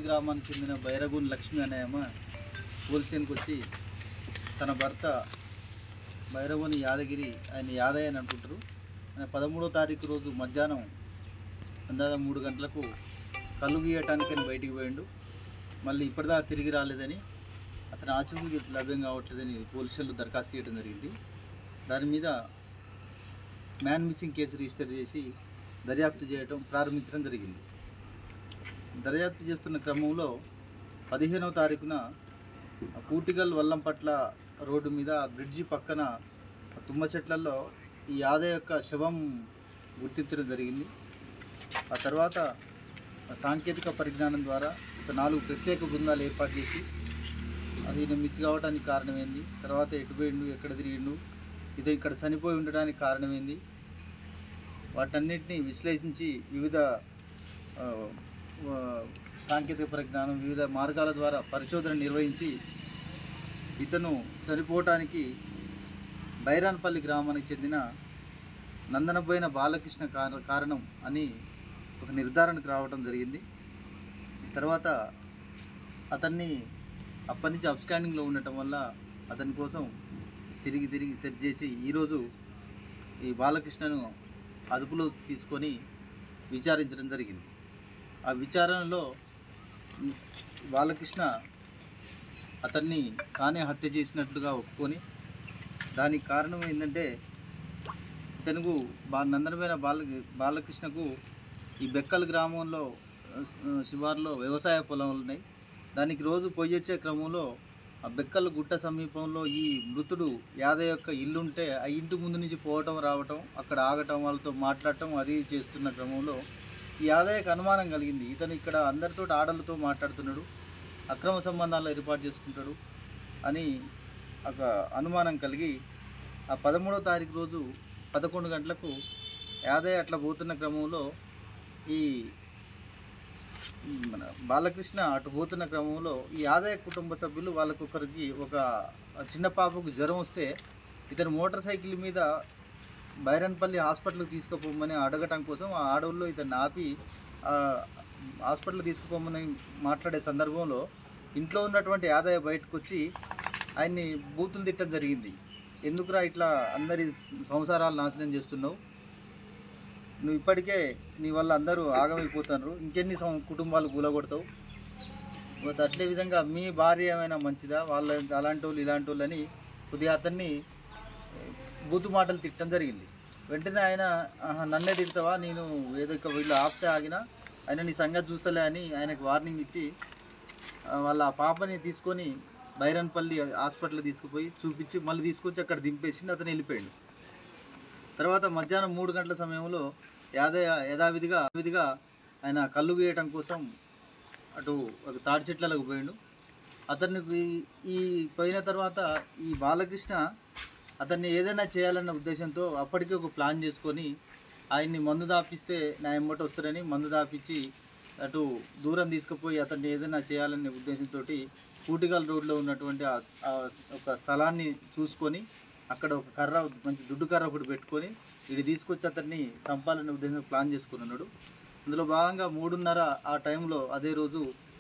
గ్రామానికి చెందిన బైరగూన్ లక్ష్మి అనే ఆమె పోలీస్ స్టేషన్కి వచ్చి తన భర్త బైరగూని యాదగిరి ఆయన యాదయ్య అని అంటుంటారు ఆయన పదమూడో తారీఖు రోజు మధ్యాహ్నం అందాక మూడు గంటలకు కళ్ళు గీయటానికని బయటికి పోయిండు మళ్ళీ ఇప్పటిదా తిరిగి రాలేదని అతని ఆచూకీ లభ్యం కావట్లేదని పోలీసులు దరఖాస్తు చేయడం జరిగింది దాని మీద మ్యాన్ మిస్సింగ్ కేసు రిజిస్టర్ చేసి దర్యాప్తు చేయడం ప్రారంభించడం జరిగింది దర్యాప్తు చేస్తున్న క్రమంలో పదిహేనవ తారీఖున కూటిగల్ వల్లంపట్ల రోడ్డు మీద బ్రిడ్జి పక్కన తుమ్మ చెట్లలో ఈ ఆదాయ యొక్క శవం గుర్తించడం జరిగింది ఆ తర్వాత సాంకేతిక పరిజ్ఞానం ద్వారా ఒక నాలుగు ప్రత్యేక బృందాలు ఏర్పాటు చేసి అది ఈయన మిస్ కావడానికి కారణమైంది తర్వాత ఎటు పోయిండు ఎక్కడ తిరిగిండు ఇది ఇక్కడ చనిపోయి ఉండడానికి కారణమైంది వాటన్నిటిని విశ్లేషించి వివిధ ఆ, ఆ, సాంకేతిక పరిజ్ఞానం వివిధ మార్గాల ద్వారా పరిశోధన నిర్వహించి ఇతను చనిపోవటానికి బైరాన్పల్లి గ్రామానికి చెందిన నందనబోయిన బాలకృష్ణ కార- కారణం అని ఒక నిర్ధారణకు రావడం జరిగింది తర్వాత అతన్ని అప్పటి నుంచి అబ్స్టాండింగ్లో ఉండటం వల్ల అతని కోసం తిరిగి తిరిగి సెట్ చేసి ఈరోజు ఈ బాలకృష్ణను అదుపులో తీసుకొని విచారించడం జరిగింది ఆ విచారణలో బాలకృష్ణ అతన్ని తానే హత్య చేసినట్లుగా ఒప్పుకొని దానికి కారణం ఏంటంటే ఇతనుకు బా నందనమైన బాల బాలకృష్ణకు ఈ బెక్కల్ గ్రామంలో ఆ, శివార్లో వ్యవసాయ పొలాలు ఉన్నాయి దానికి రోజు పొయ్యి వచ్చే క్రమంలో ఆ బెక్కల్ గుట్ట సమీపంలో ఈ మృతుడు యాదయ్య యొక్క ఇల్లు ఉంటే ఆ ఇంటి ముందు నుంచి పోవటం రావటం అక్కడ ఆగటం వాళ్ళతో మాట్లాడటం అది చేస్తున్న క్రమంలో ఈ యాదయ్యకు అనుమానం కలిగింది ఇతను ఇక్కడ అందరితో ఆడలతో మాట్లాడుతున్నాడు అక్రమ సంబంధాలు ఏర్పాటు చేసుకుంటాడు అని ఒక అనుమానం కలిగి ఆ పదమూడో తారీఖు రోజు పదకొండు గంటలకు యాదయ్య అట్లా పోతున్న క్రమంలో ఈ మన బాలకృష్ణ అటు పోతున్న క్రమంలో ఈ ఆదాయ కుటుంబ సభ్యులు వాళ్ళకొకరికి ఒక చిన్న పాపకు జ్వరం వస్తే ఇతను మోటార్ సైకిల్ మీద బైరన్పల్లి హాస్పిటల్కి తీసుకుపోమని అడగటం కోసం ఆ ఆడవుల్లో ఇతన్ని ఆపి ఆ, హాస్పిటల్కి తీసుకుపోమని మాట్లాడే సందర్భంలో ఇంట్లో ఉన్నటువంటి ఆదాయ బయటకు వచ్చి ఆయన్ని బూతులు తిట్టడం జరిగింది ఎందుకురా ఇట్లా అందరి సంసారాలు నాశనం చేస్తున్నావు నువ్వు ఇప్పటికే నీ వల్ల అందరూ ఆగమైపోతున్నారు ఇంకెన్ని సం- కుటుంబాలు కూలగొడతావు మరి అట్లే విధంగా మీ భార్య ఏమైనా మంచిదా వాళ్ళ అలాంటి వాళ్ళు ఇలాంటి వాళ్ళు అని కొద్దిగా అతన్ని బూతు మాటలు తిట్టడం జరిగింది వెంటనే ఆయన "ఆహా, నన్నే తిడతావా నేను ఏదో ఇక వీళ్ళు ఆపితే ఆగినా ఆయన నీ సంగతి చూస్తలే అని ఆయనకు వార్నింగ్ ఇచ్చి ఆ, వాళ్ళ ఆ పాపని తీసుకొని బైరన్పల్లి హాస్పిటల్ తీసుకుపోయి చూపించి మళ్ళీ తీసుకొచ్చి అక్కడ దింపేసి అతను వెళ్ళిపోయాడు తర్వాత మధ్యాహ్నం మూడు గంటల సమయంలో యాదయ్య యథావిధిగా విధిగా ఆయన కళ్ళు గీయటం కోసం అటు ఒక తాడి చెట్లకు పోయిండు అతనికి ఈ పోయిన తర్వాత ఈ బాలకృష్ణ అతన్ని ఏదైనా చేయాలన్న ఉద్దేశంతో అప్పటికే ఒక ప్లాన్ చేసుకొని ఆయన్ని మందు దాపిస్తే నా ఎమ్మట వస్తారని మందు దాపించి అటు దూరం తీసుకుపోయి అతన్ని ఏదైనా చేయాలనే ఉద్దేశంతో కూటిగల్ రోడ్లో ఉన్నటువంటి ఆ- ఆ ఒక స్థలాన్ని చూసుకొని అక్కడ ఒక కర్ర మంచి దుడ్డు కర్ర ఒకటి పెట్టుకొని ఇది తీసుకొచ్చి అతన్ని చంపాలనే ఉద్దేశంతో ప్లాన్ చేసుకుని ఉన్నాడు అందులో భాగంగా మూడున్నర ఆ టైంలో అదే రోజు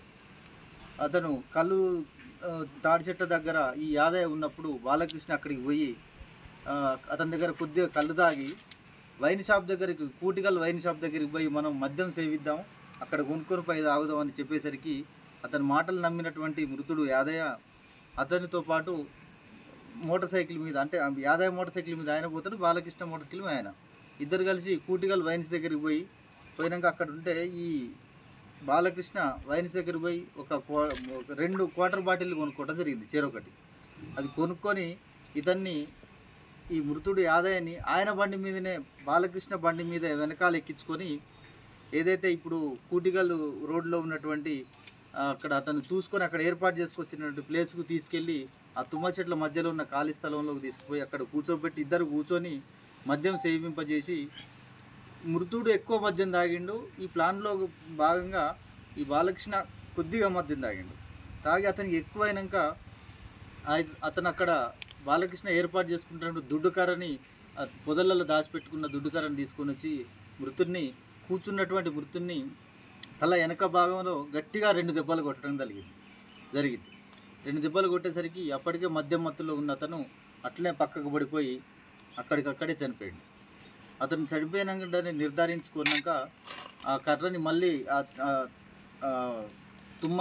అతను కళ్ళు ఆ, తాడి చెట్ల దగ్గర ఈ యాదయ్య ఉన్నప్పుడు బాలకృష్ణ అక్కడికి పోయి ఆ, అతని దగ్గర కొద్దిగా కళ్ళు తాగి వైన్ షాప్ దగ్గరికి కూటికల్ వైన్ షాప్ దగ్గరికి పోయి మనం మద్యం సేవిద్దాం అక్కడ కొనుక్కొని పోయి తాగుదాం అని చెప్పేసరికి అతని మాటలు నమ్మినటువంటి మృతుడు యాదయ్య అతనితో పాటు మోటార్ సైకిల్ మీద అంటే ఆ యాదయ్య మోటార్ సైకిల్ మీద ఆయన పోతాడు బాలకృష్ణ మోటార్ సైకిల్ మీద ఆయన ఇద్దరు కలిసి కూటిగల్ వైన్స్ దగ్గరికి పోయి పోయినాక అక్కడ ఉంటే ఈ బాలకృష్ణ వైన్స్ దగ్గరికి పోయి ఒక క్వా- ఒక రెండు క్వార్టర్ బాటిల్ కొనుక్కోవడం జరిగింది చెరొకటి అది కొనుక్కొని ఇతన్ని ఈ మృతుడు యాదయ్యని ఆయన బండి మీదనే బాలకృష్ణ బండి మీద వెనకాల ఎక్కించుకొని ఏదైతే ఇప్పుడు కూటిగల్ రోడ్లో ఉన్నటువంటి ఆ, అక్కడ అతను చూసుకొని అక్కడ ఏర్పాటు చేసుకొచ్చినటువంటి ప్లేస్కు తీసుకెళ్ళి ఆ తుమ్మ చెట్ల మధ్యలో ఉన్న ఖాళీ స్థలంలోకి తీసుకుపోయి అక్కడ కూర్చోబెట్టి ఇద్దరు కూర్చొని మద్యం సేవింపజేసి మృతుడు ఎక్కువ మద్యం తాగిండు ఈ ప్లాన్లో భాగంగా ఈ బాలకృష్ణ కొద్దిగా మద్యం తాగిండు తాగి అతనికి ఎక్కువైనాక ఆయ- అతను అక్కడ బాలకృష్ణ ఏర్పాటు చేసుకుంటున్న దుడ్డుకర్రని ఆ పొదలలో దాచిపెట్టుకున్న దుడ్డుకర్రని తీసుకొని వచ్చి మృతుడిని కూర్చున్నటువంటి మృతుడిని తల వెనక భాగంలో గట్టిగా రెండు దెబ్బలు కొట్టడం జరిగింది జరిగింది రెండు దెబ్బలు కొట్టేసరికి అప్పటికే మద్యం మత్తులో ఉన్న అతను అట్లనే పక్కకు పడిపోయి అక్కడికక్కడే చనిపోయాడు అతను చనిపోయినాకనే నిర్ధారించుకున్నాక ఆ కర్రని మళ్ళీ ఆ- ఆ- ఆ తుమ్మ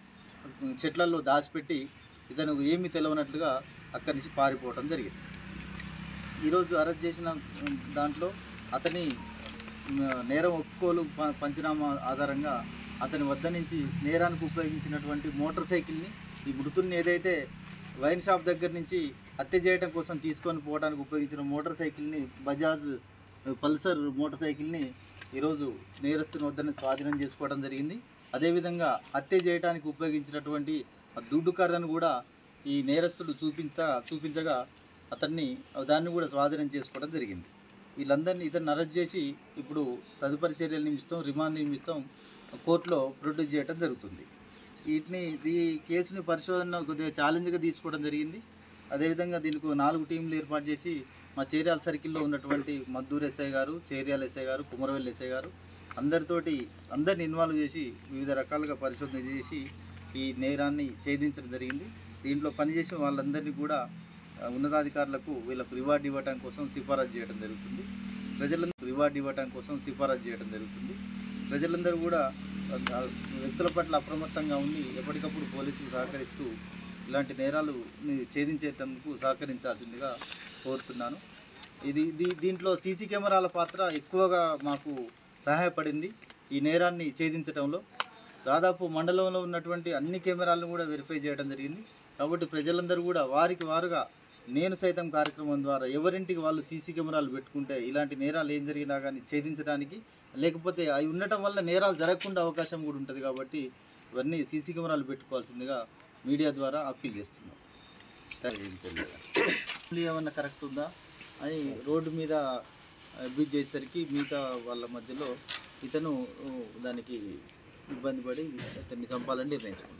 చెట్లలో దాచిపెట్టి ఇతను ఏమీ తెలవనట్లుగా అక్కడి నుంచి పారిపోవడం జరిగింది ఈరోజు అరెస్ట్ చేసిన ఉమ్, దాంట్లో అతని ఉమ్, నేరం ఒప్పుకోలు ప- పంచనామా ఆధారంగా అతని వద్ద నుంచి నేరానికి ఉపయోగించినటువంటి మోటార్ సైకిల్ని ఈ మృతుల్ని ఏదైతే వైన్ షాప్ దగ్గర నుంచి హత్య చేయడం కోసం తీసుకొని పోవడానికి ఉపయోగించిన మోటార్ సైకిల్ని బజాజ్ పల్సర్ మోటార్ సైకిల్ని ఈరోజు నేరస్తుని వద్ద నుంచి స్వాధీనం చేసుకోవడం జరిగింది అదేవిధంగా హత్య చేయడానికి ఉపయోగించినటువంటి ఆ దుడ్డు కర్రను కూడా ఈ నేరస్తుడు చూపించ చూపించగా అతన్ని దాన్ని కూడా స్వాధీనం చేసుకోవడం జరిగింది వీళ్ళందరినీ ఇతన్ని అరెస్ట్ చేసి ఇప్పుడు తదుపరి చర్యలు నిమిస్తాం రిమాండ్ నిమిస్తాం కోర్టులో ప్రొడ్యూస్ చేయడం జరుగుతుంది వీటిని ఈ కేసుని పరిశోధన కొద్దిగా ఛాలెంజ్గా తీసుకోవడం జరిగింది అదేవిధంగా దీనికి నాలుగు టీంలు ఏర్పాటు చేసి మా చేర్యాల సర్కిల్లో ఉన్నటువంటి మద్దూరు ఎస్ఐ గారు చేర్యాల ఎస్ఐ గారు కుమరవెల్లి ఎస్ఐ గారు అందరితోటి అందరిని ఇన్వాల్వ్ చేసి వివిధ రకాలుగా పరిశోధన చేసి ఈ నేరాన్ని ఛేదించడం జరిగింది దీంట్లో పనిచేసిన వాళ్ళందరినీ కూడా ఆ, ఉన్నతాధికారులకు వీళ్ళకు రివార్డ్ ఇవ్వడం కోసం సిఫారసు చేయడం జరుగుతుంది ప్రజలందరూ రివార్డ్ ఇవ్వడం కోసం సిఫారసు చేయడం జరుగుతుంది ప్రజలందరూ కూడా ఆ, వ్యక్తుల పట్ల అప్రమత్తంగా ఉండి ఎప్పటికప్పుడు పోలీసులు సహకరిస్తూ ఇలాంటి నేరాలు ఛేదించేందుకు సహకరించాల్సిందిగా కోరుతున్నాను ఇది దీ దీంట్లో సీసీ కెమెరాల పాత్ర ఎక్కువగా మాకు సహాయపడింది ఈ నేరాన్ని ఛేదించడంలో దాదాపు మండలంలో ఉన్నటువంటి అన్ని కెమెరాలను కూడా వెరిఫై చేయడం జరిగింది కాబట్టి ప్రజలందరూ కూడా వారికి వారుగా నేను సైతం కార్యక్రమం ద్వారా ఎవరింటికి వాళ్ళు సీసీ కెమెరాలు పెట్టుకుంటే ఇలాంటి నేరాలు ఏం జరిగినా కానీ ఛేదించడానికి లేకపోతే అవి ఉండటం వల్ల నేరాలు జరగకుండా అవకాశం కూడా ఉంటుంది కాబట్టి ఇవన్నీ సీసీ కెమెరాలు పెట్టుకోవాల్సిందిగా మీడియా ద్వారా అప్పీల్ చేస్తున్నాం తెలియదు ఏమన్నా కరెక్ట్ ఉందా అని రోడ్డు మీద అబ్యూజ్ చేసేసరికి మిగతా వాళ్ళ మధ్యలో ఇతను ఊ, దానికి ఇబ్బంది పడి అతన్ని చంపాలని నిర్ణయించుకున్నాడు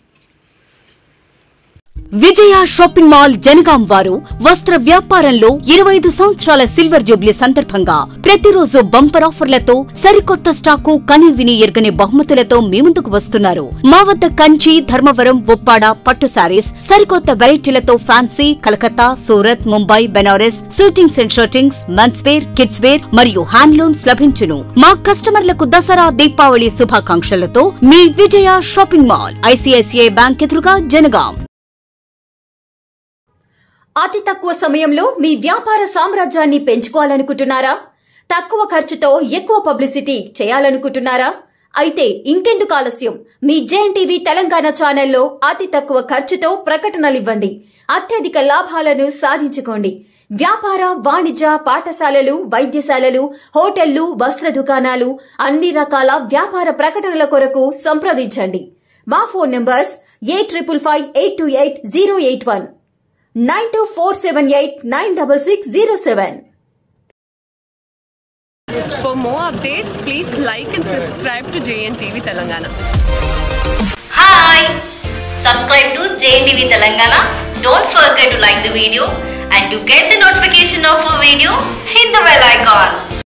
విజయ షాపింగ్ మాల్ జనగాం వారు వస్త్ర వ్యాపారంలో ఇరవై ఐదు సంవత్సరాల సిల్వర్ జూబ్లీ సందర్భంగా ప్రతిరోజు బంపర్ ఆఫర్లతో సరికొత్త స్టాకు కని విని ఎరగని బహుమతులతో మీ ముందుకు వస్తున్నారు మా వద్ద కంచి ధర్మవరం ఉప్పాడ పట్టు సారీస్ సరికొత్త వెరైటీలతో fancy Calcutta Surat Mumbai Banaras shootings and shirtings men's wear kids wear మరియు హ్యాండ్లూమ్స్ లభించును మా కస్టమర్లకు దసరా దీపావళి శుభాకాంక్షలతో మీ Vijaya shopping mall ICICI bank ఎదురుగా జనగాం అతి తక్కువ సమయంలో మీ వ్యాపార సామ్రాజ్యాన్ని పెంచుకోవాలనుకుంటున్నారా తక్కువ ఖర్చుతో ఎక్కువ పబ్లిసిటీ చేయాలనుకుంటున్నారా అయితే ఇంకెందుకు ఆలస్యం మీ జేఎన్ టీవీ తెలంగాణ ఛానల్లో అతి తక్కువ ఖర్చుతో ప్రకటనలివ్వండి అత్యధిక లాభాలను సాధించుకోండి వ్యాపార వాణిజ్య పాఠశాలలు వైద్యశాలలు హోటళ్లు వస్త్ర దుకాణాలు అన్ని రకాల వ్యాపార ప్రకటనల కొరకు సంప్రదించండి మా phone numbers eight triple five eight two eight zero eight one nine two four seven eight nine double six zero seven For more updates, please like and subscribe to JNTV Telangana. Hi! Subscribe to JNTV Telangana. Don't forget to like the video and to get the notification of a video, hit the bell icon.